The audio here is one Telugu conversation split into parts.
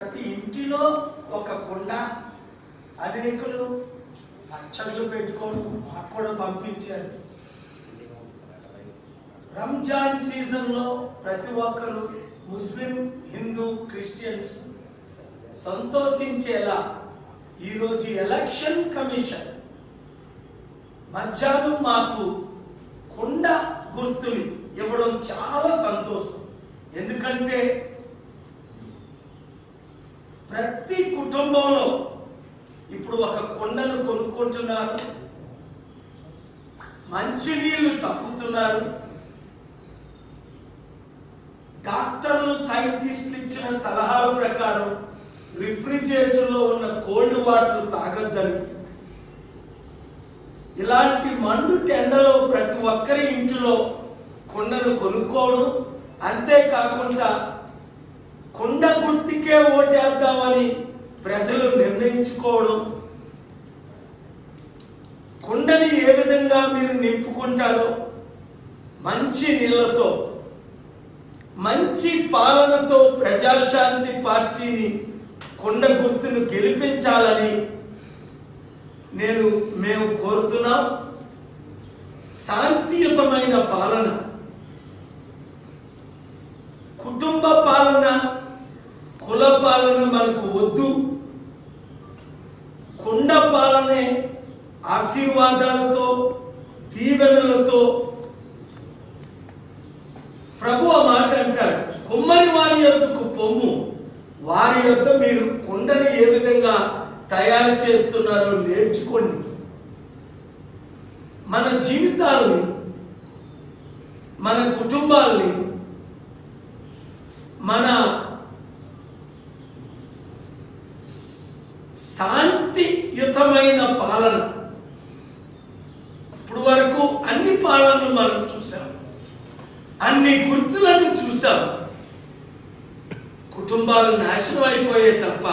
ప్రతి ఇంటిలో ఒక కుండ అనేకులు పచ్చళ్ళు పెట్టుకోవడం మాకు కూడా పంపించారు రంజాన్ సీజన్లో ప్రతి ఒక్కరు ముస్లిం హిందూ క్రిస్టియన్స్ సంతోషించేలా ఈరోజు ఎలక్షన్ కమిషన్ మధ్యాహ్నం మాకు కుండ గుర్తులు ఇవ్వడం చాలా సంతోషం ఎందుకంటే ప్రతి కుటుంబంలో ఇప్పుడు ఒక కుండను కొనుక్కుంటున్నారు మంచినీళ్లు తాగుతున్నారు డాక్టర్లు సైంటిస్టులు ఇచ్చిన సలహాల ప్రకారం రిఫ్రిజిరేటర్లో ఉన్న కోల్డ్ వాటర్ తాగొద్దని ఇలాంటి మండు టెండలో ప్రతి ఒక్కరి ఇంటిలో కుండను కొనుక్కోవడం అంతేకాకుండా కుండ గుర్తికే ఓటేద్దామని ప్రజలు నిర్ణయించుకోవడం కుండని ఏ విధంగా మీరు నింపుకుంటారో మంచి నీళ్ళతో మంచి పాలనతో ప్రజాశాంతి పార్టీని కొండ గుర్తును గెలిపించాలని నేను మేము కోరుతున్నాం శాంతియుతమైన పాలన కుటుంబ పాలన కుల పాలన మనకు వద్దు కొండ పాలనే ఆశీర్వాదాలతో దీవెనలతో ప్రభు ఆ మాట అంటాడు కుమ్మరి వారి యొద్దకు పొమ్ము వారి యొద్ద మీరు కుండని ఏ విధంగా తయారు చేస్తున్నారో నేర్చుకోండి మన జీవితాల్ని మన కుటుంబాల్ని మన శాంతియుతమైన పాలన ఇప్పుడు వరకు అన్ని పాలనలు మనం చూసాం అన్ని గుర్తులను చూసాం కుటుంబాలు నాశనం అయిపోయే తప్ప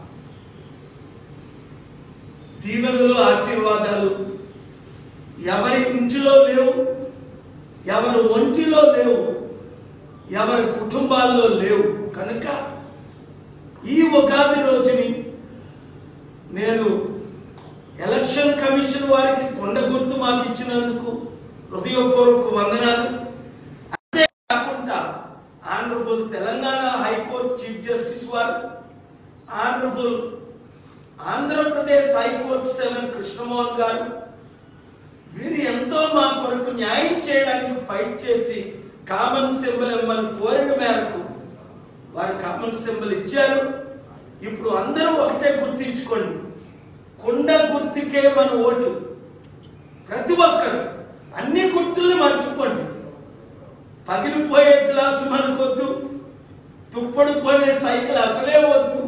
దీవెనలు ఆశీర్వాదాలు ఎవరి ఇంటిలో లేవు ఎవరి ఒంటిలో లేవు ఎవరి కుటుంబాల్లో లేవు కనుక ఈ ఉగాది రోజుని నేను ఎలక్షన్ కమిషన్ వారికి కొండ గుర్తు మాకు ఇచ్చినందుకు హృదయపూర్వక వందనాలు అంతే కాకుండా honourable Telangana high court chief justice వారు honourable Andhra Pradesh high court seven Krishnamohan గారు వీరు ఎంతో మా కొరకు న్యాయం చేయడానికి ఫైట్ చేసి కామన్ సింబల్ ఇవ్వమని కోరిన మేరకు వారు కామన్ సింబల్ ఇచ్చారు ఇప్పుడు అందరూ ఒకటే గుర్తించుకోండి కొండ గుర్తుకే మన ఓటు ప్రతి ఒక్కరు అన్ని గుర్తుల్ని మర్చిపోండి పగిలిపోయే గ్లాసు మనకొద్దు తుప్పడు పోయే సైకిల్ అసలే వద్దు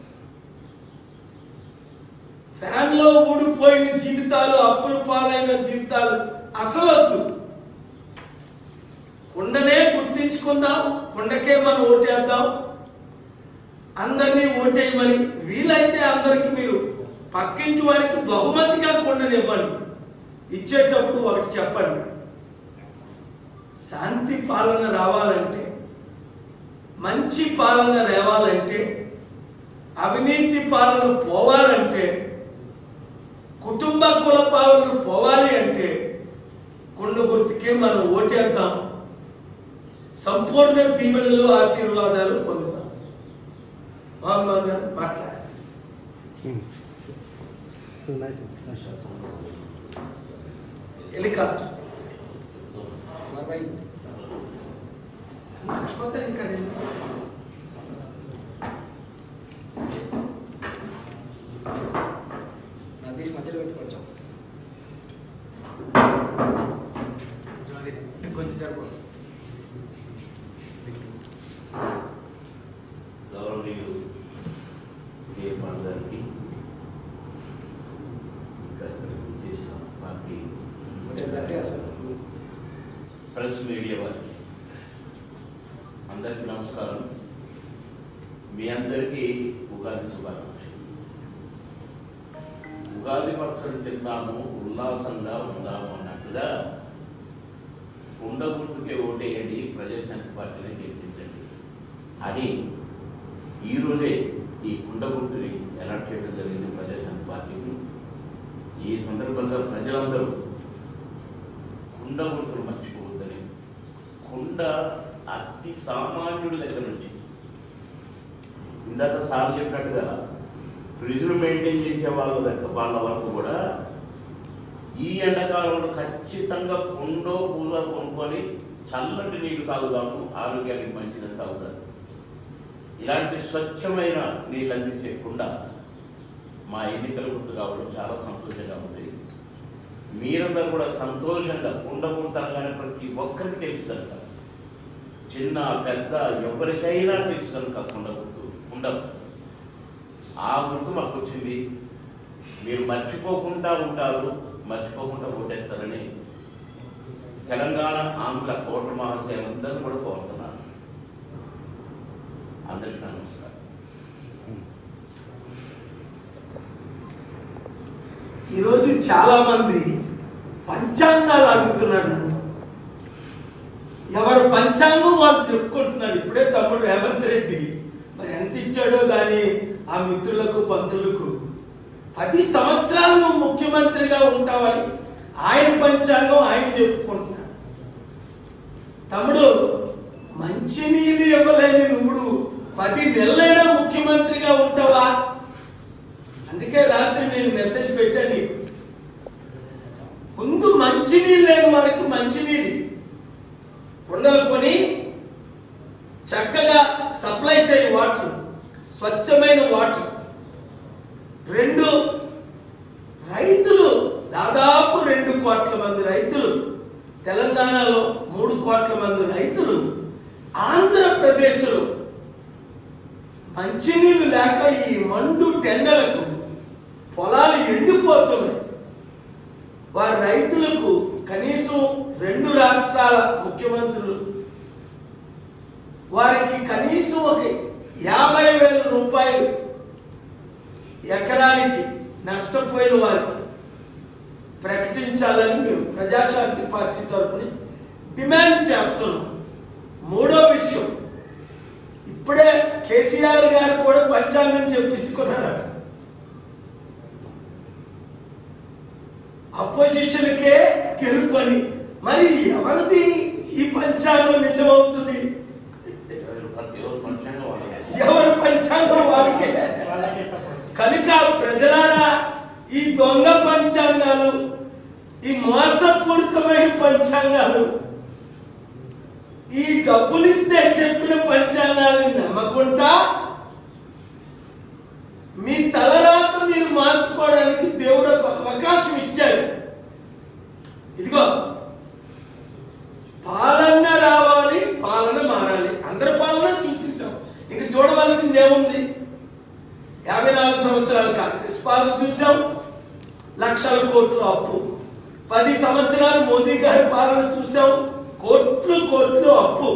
ఫ్యాన్ లో ఊడిపోయిన జీవితాలు అప్పులు పాలైన జీవితాలు అసలు వద్దు కుండనే గుర్తించుకుందాం కుండకే మనం ఓటేద్దాం అందరినీ ఓటేయమని వీలైతే అందరికి మీరు పక్కింటి వారికి బహుమతిగా కుండనివ్వండి ఇచ్చేటప్పుడు ఒకటి చెప్పండి శాంతి పాలన రావాలంటే మంచి పాలన రేవాలంటే అవినీతి పాలన పోవాలంటే కుటుంబ కుల పాలన పోవాలి అంటే కొండ గుర్తుకే మనం ఓటేద్దాం సంపూర్ణ దీవెనలు ఆశీర్వాదాలు పొందుదాం మహమ్మద్ గారు మాట్లాడారు హెలికాప్టర్ మర్చిపోతే ఇంకా లేదు. నదీష్ మధ్యలో పెట్టుకోవచ్చు కొంచెం జరుపు గౌరవనీయులు ఏ గారికి ఇంకా ఇక్కడికి చేసిన పార్టీ కొంచెం గట్టిగా సార్ ప్రెస్ మీడియా వారికి అందరికీ నమస్కారం మీ అందరికీ ఉగాది శుభాకాంక్షలు ఉగాది పచ్చడి తిందాము ఉల్లాసంగా ఉందాము అన్నట్టుగా కుండ గుర్తుకే ఓటేయండి ప్రజాశాంతి పార్టీని గెలిపించండి అని ఈరోజే ఈ కుండగుర్తుని అలాట్ చేయడం జరిగింది ప్రజాశాంతి పార్టీకి ఈ సందర్భంగా ప్రజలందరూ కుండ గుర్తులు మర్చిపోవద్దని కుండ అతి సామాన్యుడి దగ్గర నుంచి ఇందాక సార్ చెప్పినట్టుగా ఫ్రిడ్జ్ను మెయింటైన్ చేసే వాళ్ళ దగ్గర వాళ్ళ వరకు కూడా ఈ ఎండాకాలంలో ఖచ్చితంగా కుండో పూల కొనుక్కొని చల్లటి నీళ్లు తాగుదాము ఆరోగ్యానికి మంచిదని తాగుతారు ఇలాంటి స్వచ్ఛమైన నీళ్ళు అందించే కుండ మా ఎన్నికల గుర్తు కావడం చాలా సంతోషంగా ఉంది మీరందరూ కూడా సంతోషంగా కుండ గుర్తనగానే ప్రతి ఒక్కరికి తెలుసు కనుక చిన్న పెద్ద ఎవరికైనా తెలుసు కనుక కుండ గుర్తు కుండ ఆ గుర్తు మాకు వచ్చింది మీరు మర్చిపోకుండా ఉంటారు మర్చిపోకుండా ఓటేస్తారని తెలంగాణ ఆంధ్ర ఓటర్ మహాశయులందరూ కూడా కోరుతున్నాను అందరికీ నా నమస్కారం ఈరోజు చాలా మంది పంచాంగాలు అడుగుతున్నాడు నన్ను. ఎవరు పంచాంగం వాళ్ళు చెప్పుకుంటున్నారు ఇప్పుడే తమ్ముడు రేవంత్ రెడ్డి మరి ఎంత ఇచ్చాడో కానీ ఆ మిత్రులకు పంతులకు పది సంవత్సరాలు నువ్వు ముఖ్యమంత్రిగా ఉంటావని ఆయన పంచాంగం ఆయన చెప్పుకుంటున్నాడు తమ్ముడు మంచినీళ్ళు ఇవ్వలేని నువ్వు పది నెలలైనా ముఖ్యమంత్రిగా ఉంటావా అందుకే రాత్రి నేను మెసేజ్ పెట్టాను నీకు ముందు మంచినీళ్ళు లేని వారికి మంచినీళ్ళు కుండలు కొని చక్కగా సప్లై చేయి వాటర్ స్వచ్ఛమైన వాటర్ రెండు రైతులు దాదాపు రెండు కోట్ల మంది రైతులు తెలంగాణలో మూడు కోట్ల మంది రైతులు ఆంధ్రప్రదేశ్లో మంచినీళ్ళు లేక ఈ మండు టెండలకు పొలాలు ఎండిపోతున్నాయి వారి రైతులకు కనీసం రెండు రాష్ట్రాల ముఖ్యమంత్రులు వారికి కనీసం ఒక యాభై వేల రూపాయలు ఎకరానికి నష్టపోయిన వారికి ప్రకటించాలని మేము ప్రజాశాంతి పార్టీ తరపున డిమాండ్ చేస్తున్నాం మూడో విషయం ఇప్పుడే కేసీఆర్ గారు కూడా పంచాంగం చెప్పించుకున్నారట అపోజిషన్కే గెలుపని మరి ఎవరిది ఈ పంచాంగం నిజమవుతుంది ఎవరు ప్రతి ఎవరు పంచాంగం వాళ్ళకి ఎవరి పంచాంగం వాళ్ళకే కనుక ప్రజలారా ఈ దొంగ పంచాంగాలు ఈ మోసపూరితమైన పంచాంగాలు ఈ డబ్బులు ఇస్తే చెప్పిన పంచాంగాలను నమ్మకుండా మీ తలరాత మీరు మార్చుకోవడానికి దేవుడు ఒక అవకాశం ఇచ్చాడు ఇదిగో పాలన రావాలి పాలన మారాలి అందరి పాలన చూసేసాం ఇంక చూడవలసింది ఏముంది యాభై నాలుగు సంవత్సరాలు కాంగ్రెస్ పాలన చూసాం లక్షల కోట్ల అప్పు పది సంవత్సరాలు మోదీ గారి పాలన చూసాం కోట్లు కోట్లు అప్పు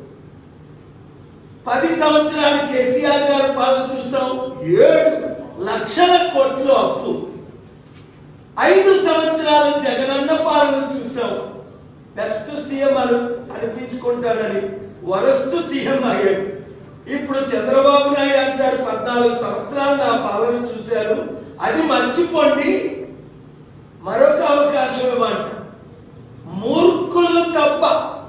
పది సంవత్సరాలు కేసీఆర్ గారి పాలన చూసాం ఏడు లక్షల కోట్లు అప్పు ఐదు సంవత్సరాలు జగనన్న పాలన చూసాం బెస్ట్ సీఎం అని అనిపించుకుంటానని వరస్ట్ సీఎం అయ్యాడు ఇప్పుడు చంద్రబాబు నాయుడు అంటాడు పద్నాలుగు సంవత్సరాలు నా పాలన చూశారు అది మర్చిపోండి మరొక అవకాశం ఇవ్వంట మూర్ఖులు తప్ప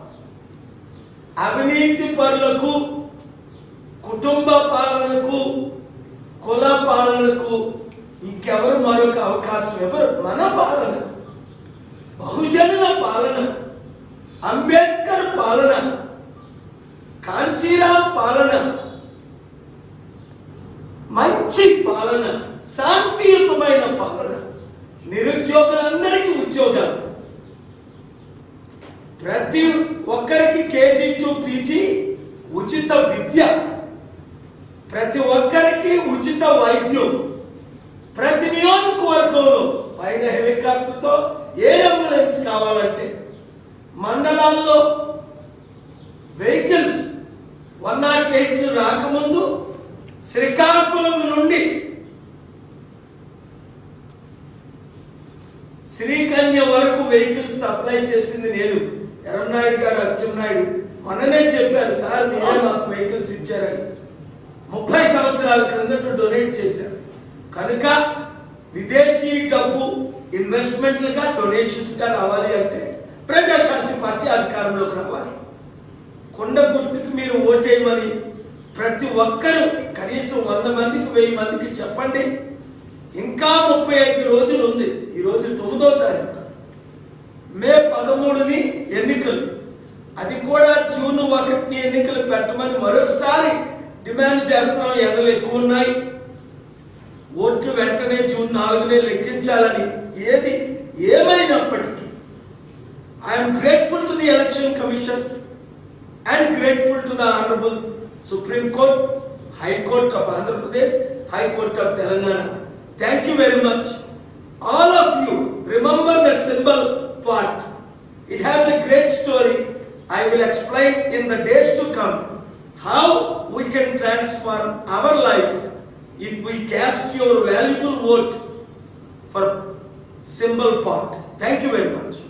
అవినీతి పరులకు కుటుంబ పాలనకు కుల పాలనకు ఇంకెవరు మరొక అవకాశం ఎవరు మన పాలన బహుజనుల పాలన అంబేద్కర్ పాలన కాన్సీరామ్ పాలన మంచి పాలన శాంతియుతమైన పాలన నిరుద్యోగులందరికీ ఉద్యోగాలు ప్రతి ఒక్కరికి కేజీ టు పీజీ ఉచిత విద్య ప్రతి ఒక్కరికి ఉచిత వైద్యం ప్రతి నియోజకవర్గంలో పైన హెలికాప్టర్తో ఏ అంబులెన్స్ కావాలంటే మండలాల్లో వెహికల్స్ వన్ నాట్ ఎయిట్లు రాకముందు శ్రీకాకుళం నుండి శ్రీకన్య వరకు వెహికల్స్ సప్లై చేసింది నేను ఎర్రనాయుడు గారు అచ్చెన్నాయుడు మొన్ననే చెప్పారు సార్ మీరే మాకు వెహికల్స్ ఇచ్చారని ముప్పై సంవత్సరాల క్రిందట కనుక విదేశీ డబ్బు ఇన్వెస్ట్మెంట్లుగా డొనేషన్స్గా రావాలి అంటే ప్రజాశాంతి పార్టీ అధికారంలోకి రావాలి కొండ గుర్తుకు మీరు ఓటేయమని ప్రతి ఒక్కరూ కనీసం వంద మందికి వెయ్యి మందికి చెప్పండి ఇంకా ముప్పై ఐదు రోజులు ఉంది ఈ రోజు తొమ్మిదో తారీఖు మే పదమూడుని ఎన్నికలు అది కూడా జూన్ ఒకటిని ఎన్నికలు పెట్టమని మరొకసారి డిమాండ్ చేస్తున్నాం ఎండలు ఎక్కువ ఉన్నాయి ఓట్లు వెంటనే జూన్ నాలుగునే లెక్కించాలని ఏది ఏమైనప్పటికీ I'm grateful to the election commission and grateful to the Honorable Supreme Court, High Court of Andhra Pradesh, High Court of Telangana. Thank you very much. All of you, remember the symbol part. It has a great story. I will explain in the days to come how we can transform our lives if we cast your valuable vote for symbol part. Thank you very much.